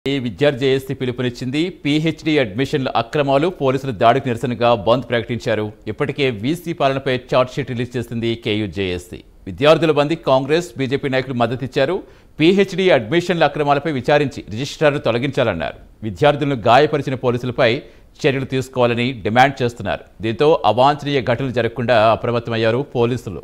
ఈ విద్యార్థి జేఏసీ పిలుపునిచ్చింది పీహెచ్డీ అడ్మిషన్ల అక్రమాలు పోలీసుల దాడికి నిరసనగా బంద్ ప్రకటించారు ఇప్పటికే వీసీ పాలనపై చార్ట్ షీట్ రిలీజ్ చేసింది కేయూ జేఏసీ విద్యార్థుల బంద్ కాంగ్రెస్ బీజేపీ నాయకులు మద్దతిచ్చారు పీహెచ్డీ అడ్మిషన్ల అక్రమాలపై విచారించి రిజిస్ట్రార్ను తొలగించాలన్నారు విద్యార్థులను గాయపరిచిన పోలీసులపై చర్యలు తీసుకోవాలని డిమాండ్ చేస్తున్నారు దీంతో అవాంఛనీయ ఘటనలు జరగకుండా అప్రమత్తమయ్యారు పోలీసులు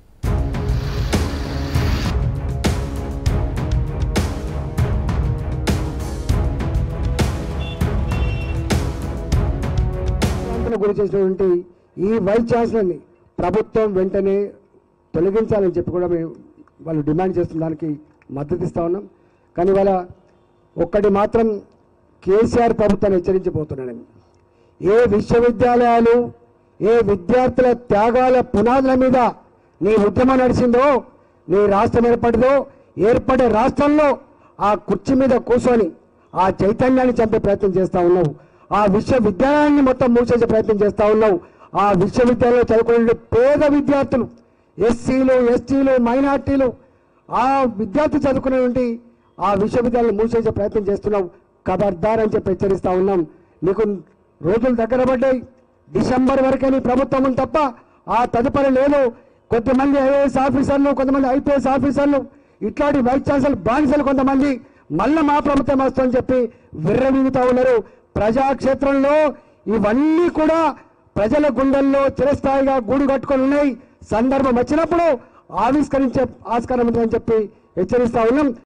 భ్రాంతులకు గురి చేసినటువంటి ఈ వైస్ ఛాన్సలర్ని ప్రభుత్వం వెంటనే తొలగించాలని చెప్పి కూడా మేము వాళ్ళు డిమాండ్ చేస్తున్న దానికి మద్దతు ఇస్తా ఉన్నాం కానీ వాళ్ళ ఒక్కటి మాత్రం కేసీఆర్ ప్రభుత్వాన్ని హెచ్చరించబోతున్నానని ఏ విశ్వవిద్యాలయాలు ఏ విద్యార్థుల త్యాగాల పునాదుల మీద నీ ఉద్యమం నడిచిందో నీ రాష్ట్రం ఏర్పడిందో ఏర్పడే రాష్ట్రంలో ఆ కుర్చీ మీద కూర్చొని ఆ చైతన్యాన్ని చంపే ప్రయత్నం చేస్తా ఉన్నావు ఆ విశ్వవిద్యాలయాన్ని మొత్తం మూసేసే ప్రయత్నం చేస్తా ఉన్నావు ఆ విశ్వవిద్యాలయంలో చదువుకునే పేద విద్యార్థులు ఎస్సీలు ఎస్టీలు మైనార్టీలు ఆ విద్యార్థి చదువుకునేటువంటి ఆ విశ్వవిద్యాలయం మూసేసే ప్రయత్నం చేస్తున్నావు ఖబర్దార్ అని చెప్పి హెచ్చరిస్తా ఉన్నాం నీకు రోజులు దగ్గర పడ్డాయి డిసెంబర్ వరకే నీ ప్రభుత్వం ఉంది తప్ప ఆ తదుపరి లేదు కొంతమంది ఐఏఎస్ ఆఫీసర్లు కొంతమంది ఐపీఎస్ ఆఫీసర్లు ఇట్లాంటి వైస్ ఛాన్సలర్ బానిసలు కొంతమంది మళ్ళీ మా ప్రభుత్వం వస్తుందని చెప్పి విర్రవీగుతా ఉన్నారు ప్రజాక్షేత్రంలో ఇవన్నీ కూడా ప్రజల గుండెల్లో చిరస్థాయిగా గూడు కట్టుకొని ఉన్నాయి సందర్భం వచ్చినప్పుడు ఆవిష్కరించే ఆస్కారం ఉందని చెప్పి హెచ్చరిస్తా ఉన్నాం